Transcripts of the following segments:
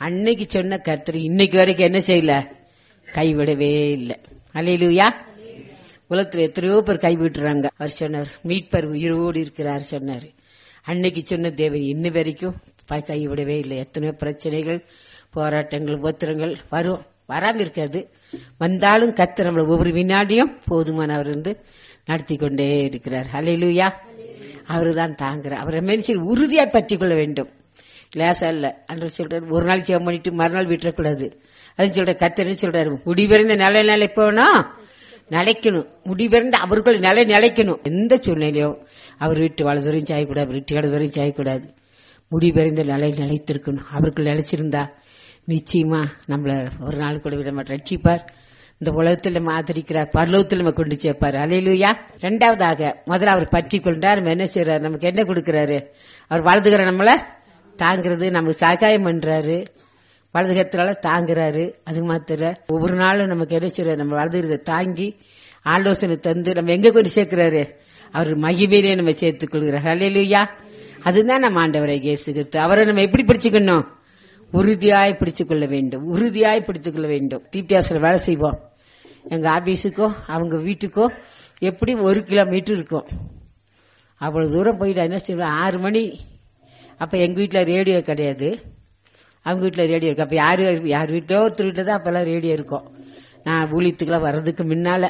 அன்னைக்கு சொன்ன கர்த்தர் இன்னைக்கு வரைக்கும் என்ன செய்யல கைவிடவே இல்லை அலையிலுயா உலகத்துல எத்தனையோ பேர் கைவிட்டுறாங்க அவர் சொன்னார் மீட்பர் உயிரோடு இருக்கிறார் சொன்னார் அன்னைக்கு சொன்ன தேவன் இன்ன வரைக்கும் ப- கைவிடவே இல்லை எத்தனையோ பிரச்சனைகள் போராட்டங்கள் உபத்திரங்கள் வரும் வராம இருக்காது வந்தாலும் கர்த்தர் நம்மளை ஒவ்வொரு வினாடியும் போதுமானவர் இருந்து நடத்தி கொண்டே இருக்கிறார் ஹalleluya அவரு தான் தாங்குறார் அவரை மனுஷன் உறுதியா பற்றி கொள்ள வேண்டும் லேசா இல்ல அன்று சொல்றாரு ஒரு நாள் ஜெபம் பண்ணிட்டு மறுநாள் விட்டுறக்கூடாது அது சொல்ற கத்தர் சொல்றாரு முடிவிறந்த நிலை நிலை போனா நிலைக்கணும் முடிவிறந்த அவர்கள் நிலை நிலைக்கணும் எந்த சூழ்நிலையும் அவர் வீட்டு வலதுவரையும் சாயக்கூடாது அவர் வீட்டு இடதுவரையும் சாயக்கூடாது முடிவிறந்த நிலை நிலைத்திருக்கணும் அவர்கள் நிலைச்சிருந்தா நிச்சயமா நம்மள ஒரு நாள் கூட விட மாட்டோம் ரட்சிப்பார் இந்த உலகத்தில் நம்ம ஆதரிக்கிறார் பரலோகத்தில் நம்ம கொண்டு சேர்ப்பார் அலையிலுயா ரெண்டாவதாக முதல்ல அவர் பற்றி கொண்டார் நம்ம என்ன செய்யறாரு நமக்கு என்ன கொடுக்கறாரு அவர் வலதுகிற நம்மள தாங்கிறது நமக்கு சகாயம் பண்றாரு வலதுகத்தினால தாங்குறாரு அது மாத்திர ஒவ்வொரு நாளும் நமக்கு என்ன செய்யறாரு நம்ம வலதுகிறத தாங்கி ஆலோசனை தந்து நம்ம எங்க கொண்டு சேர்க்கிறாரு அவர் மகிமையிலே நம்ம சேர்த்துக் கொள்கிறார் அலையிலுயா அதுதான் நம்ம ஆண்டவரை இயேசுகிறது அவரை நம்ம எப்படி பிடிச்சுக்கணும் உறுதியாய் பிடித்துக் கொள்ள வேண்டும் உறுதியாய் பிடித்துக் கொள்ள வேண்டும் டிபிஎஸ்ல வேலை செய்வோம் எங்க ஆபீஸுக்கோ அவங்க வீட்டுக்கோ எப்படி ஒரு கிலோமீட்டர் இருக்கும் அவ்வளவு தூரம் போயிட்டு என்ன செய்வேன் ஆறு மணி அப்ப எங்க வீட்டுல ரேடியோ கிடையாது அவங்க வீட்டுல ரேடியோ இருக்கு அப்ப யாரு யார் வீட்டோ ஒருத்தர் வீட்டுல தான் அப்பெல்லாம் ரேடியோ இருக்கும் நான் ஊழியத்துக்குலாம் வர்றதுக்கு முன்னால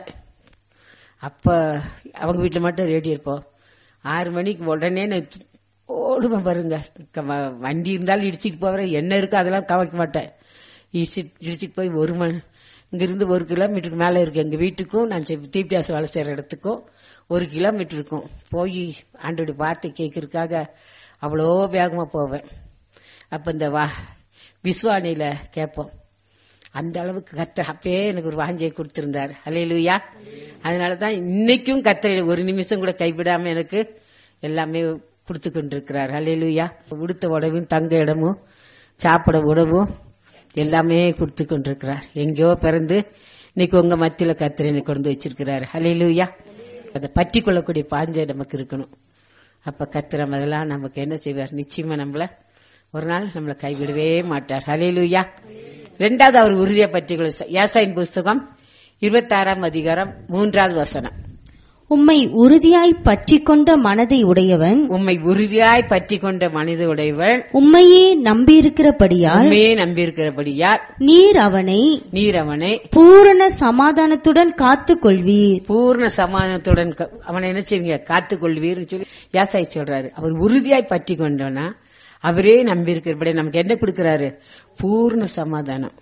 அப்ப அவங்க வீட்டுல மட்டும் ரேடியோ இருப்போம் ஆறு மணிக்கு உடனே நான் ஓடுவேன் பாருங்க க- வ- வண்டி இருந்தாலும் இடிச்சிட்டு போவேன் என்ன இருக்கோ அதெல்லாம் கவனிக்க மாட்டேன் இடிச்சிட்டு இடிச்சிட்டு போய் ஒரு மணி இங்கிருந்து ஒரு கிலோமீட்டருக்கு மேல இருக்கு எங்க வீட்டுக்கும் நான் தீபியாச வேலை செய்யற இடத்துக்கும் ஒரு கிலோமீட்டர் இருக்கும் போய் ஆண்டோடைய வார்த்தை கேட்கறதுக்காக அவ்வளோ வேகமா போவேன் அப்ப இந்த வா விஸ்வானியில கேட்போம் அந்த அளவுக்கு கத்தர் அப்பயே எனக்கு ஒரு வாஞ்சை கொடுத்திருந்தார் அலையிலுயா அதனாலதான் இன்னைக்கும் கத்தரை ஒரு நிமிஷம் கூட கைவிடாம எனக்கு எல்லாமே கொடுத்து கொண்டிருக்கிறார் அலையிலுயா உடுத்த உடவும் தங்க இடமும் சாப்பிட உணவும் எல்லாமே கொடுத்து கொண்டிருக்கிறார் எங்கேயோ பிறந்து இன்னைக்கு உங்க மத்தியில கத்தரை எனக்கு கொண்டு வச்சிருக்கிறார் அலையிலுயா அதை பற்றி கொள்ளக்கூடிய பாஞ்சை நமக்கு இருக்கணும் அப்ப கத்திரம் அதெல்லாம் நமக்கு என்ன செய்வார் நிச்சயமா நம்மள ஒரு நாள் நம்மளை கைவிடவே மாட்டார் ஹalleluya ரெண்டாவது அவர் உறுதியை பற்றி யாசாயின் புஸ்தகம் இருபத்தாறாம் அதிகாரம் மூன்றாவது வசனம் உம்மை உறுதியாய் பற்றிக் கொண்ட மனதை உடையவன் உம்மை உறுதியாய் பற்றி கொண்ட மனித உடையவன் உம்மையே நம்பியிருக்கிறபடியால் உண்மையே நம்பியிருக்கிறபடியார் நீர் அவனை நீர் அவனை பூரண சமாதானத்துடன் காத்துக் கொள்வீர் பூர்ண சமாதானத்துடன் க- அவனை என்ன செய்வீங்க காத்துக் கொள்வீர்னு சொல்லி யாசாய் சொல்றாரு அவர் உறுதியாய் பற்றி கொண்டோன்னா அவரே நம்பியிருக்கிறபடி நமக்கு என்ன கொடுக்கிறாரு பூர்ண சமாதானம்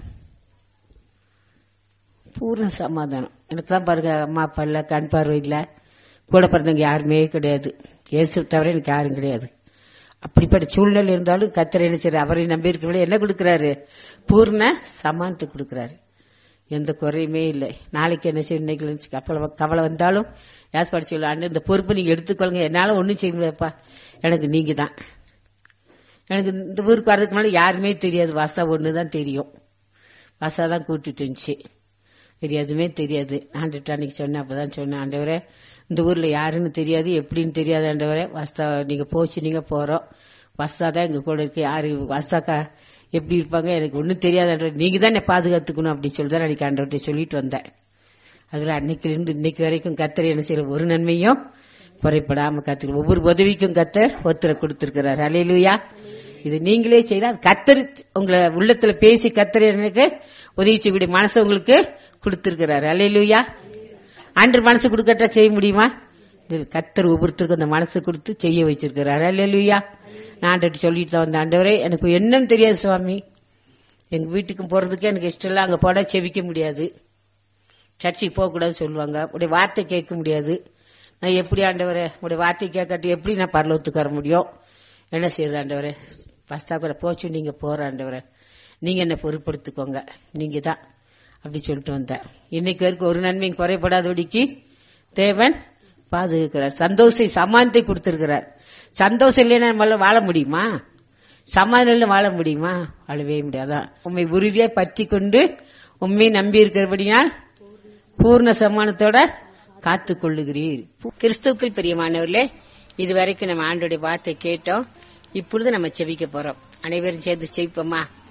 பூர்ண சமாதானம் எனக்குலாம் பாருங்க அம்மா அப்பா இல்ல கண் பார்வை இல்ல கூட பிறந்தவங்க யாருமே கிடையாது இயேசு தவிர எனக்கு யாரும் கிடையாது அப்படிப்பட்ட சூழ்நிலை இருந்தாலும் கத்தரை என்ன செய்யறாரு அவரை நம்பி இருக்கிறவங்களே என்ன கொடுக்கிறாரு பூர்ண சமானத்தை கொடுக்கிறாரு எந்த குறையுமே இல்லை நாளைக்கு என்ன செய்யும் இன்னைக்கு நினைச்சு கவலை கவலை வந்தாலும் யாஸ் படிச்சு அண்ணன் இந்த பொறுப்பு நீங்க எடுத்துக்கொள்ளுங்க என்னால ஒன்றும் செய்ய முடியாதுப்பா எனக்கு நீங்க தான் எனக்கு இந்த ஊருக்கு வர்றதுக்கு முன்னாடி யாருமே தெரியாது வாசா ஒன்று தான் தெரியும் வாசா தான் கூட்டிட்டு இருந்துச்சு வேறு எதுவுமே தெரியாது ஆண்டுட்டு அன்னைக்கு சொன்னேன் அப்பதான் சொன்னேன் ஆண்டவரே இந்த ஊர்ல யாருன்னு தெரியாது எப்படின்னு தெரியாது ஆண்டவரே வாஸ்தா நீங்க போச்சு நீங்க போறோம் வஸ்தா தான் எங்க கூட இருக்கு யாரு வஸ்தாக்கா எப்படி இருப்பாங்க எனக்கு ஒன்றும் தெரியாது ஆண்டவரே நீங்க தான் என்னை பாதுகாத்துக்கணும் அப்படி சொல்லி தான் அன்னைக்கு ஆண்டவர்கிட்ட சொல்லிட்டு வந்தேன் அதுல அன்னைக்குல இருந்து இன்னைக்கு வரைக்கும் கத்தர் என்ன செய்யற ஒரு நன்மையும் குறைப்படாம கத்தர் ஒவ்வொரு உதவிக்கும் கத்தர் ஒருத்தரை கொடுத்திருக்கிறார் அலையிலுயா இது நீங்களே செய்யலாம் அது கத்தர் உங்களை உள்ளத்துல பேசி கத்தர் எனக்கு உதவி செய்யக்கூடிய மனசு உங்களுக்கு கொடுத்திருக்கிறார் அலையிலுயா அன்று மனசு கொடுக்கட்டா செய்ய முடியுமா இது கத்தர் ஒவ்வொருத்தருக்கும் அந்த மனசு கொடுத்து செய்ய வச்சிருக்கிறார் அலையிலுயா நான் ஆண்டவர்கிட்ட சொல்லிட்டு தான் வந்தேன் ஆண்டவரே எனக்கு என்னன்னு தெரியாது சுவாமி எங்க வீட்டுக்கு போறதுக்கே எனக்கு இஷ்டம் இல்லை அங்க போனா செவிக்க முடியாது சர்ச்சுக்கு போகக்கூடாது சொல்லுவாங்க உடைய வார்த்தை கேட்க முடியாது நான் எப்படி ஆண்டவரே உடைய வார்த்தை கேட்காட்டி எப்படி நான் பரலோகத்துக்கு வர முடியும் என்ன செய்யுது ஆண்டவரே பஸ்தா கூட போச்சு நீங்க போற ஆண்டவரே நீங்க என்ன பொறுப்படுத்திக்கோங்க நீங்க தான் அப்படி சொல்லிட்டு வந்தேன் இன்னைக்கு வரைக்கும் ஒரு நன்மையும் குறைபடாதபடிக்கு தேவன் பாதுகாக்கிறார் சந்தோஷை சமானத்தை கொடுத்திருக்கிறார் சந்தோஷம் இல்லைன்னா நம்மளால வாழ முடியுமா சமாதானம் வாழ முடியுமா வாழவே முடியாதான் உண்மை உறுதியாய் பற்றி கொண்டு உண்மை நம்பி இருக்கிறபடியால் பூர்ண சமானத்தோட காத்துக் கொள்ளுகிறீர் கிறிஸ்துக்கள் பிரியமானவர்களே இதுவரைக்கும் நம்ம ஆண்டோடைய வார்த்தை கேட்டோம் இப்பொழுது நம்ம செவிக்க போறோம் அனைவரும் சேர்ந்து செவிப்போமா